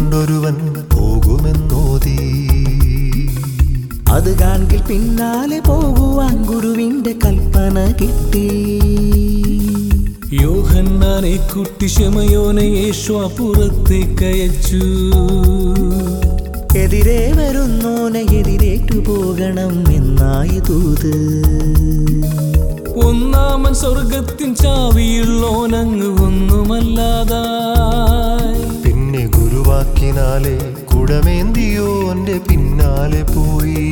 കൊണ്ടൊരുവൻ പോകുമെന്നോതി അത് കാൺകിൽ പിന്നാലെ പോകുവാൻ ഗുരുവിന്റെ കൽപ്പന കിട്ടി യോഹന്നാനെ കുട്ടി ശമയോനെ യേശു അപ്പുറത്തേക്ക് അയച്ചു എതിരെ വരുന്നോനെ എതിരേറ്റു പോകണം എന്നായി തൂത് ഒന്നാമൻ സ്വർഗത്തിൻ ചാവിയുള്ളോനങ്ങ് ഒന്നുമല്ലാതായി പിന്നെ ഗുരുവാക്കിനാലെ കുടമേന്തിയോന്റെ പിന്നാലെ പോയി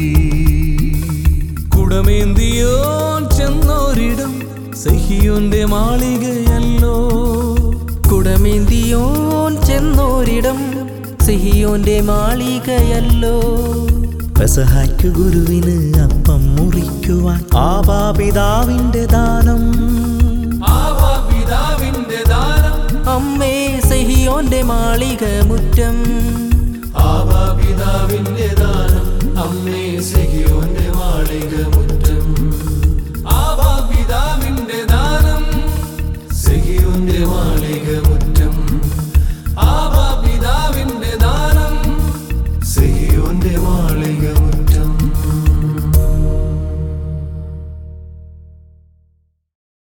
കുടമേന്തിയോൻ ചെന്നോരിടം സഹിയോന്റെ മാളികയല്ലോ കുടമേന്തിയോൻ ചെന്നോരിടം സിഹിയോന്റെ മാളികയല്ലോ പെസഹായ്ക്കു ഗുരുവിന് അപ്പം മുറിക്കുവാൻ ആപാപിതാവിന്റെ ദാനം പിതാവിന്റെ ദാനം അമ്മേ സഹിയോന്റെ മാളിക മുറ്റം പിതാവിന്റെ ദാനം അമ്മേ സഹിയോന്റെ മാളിക മുറ്റം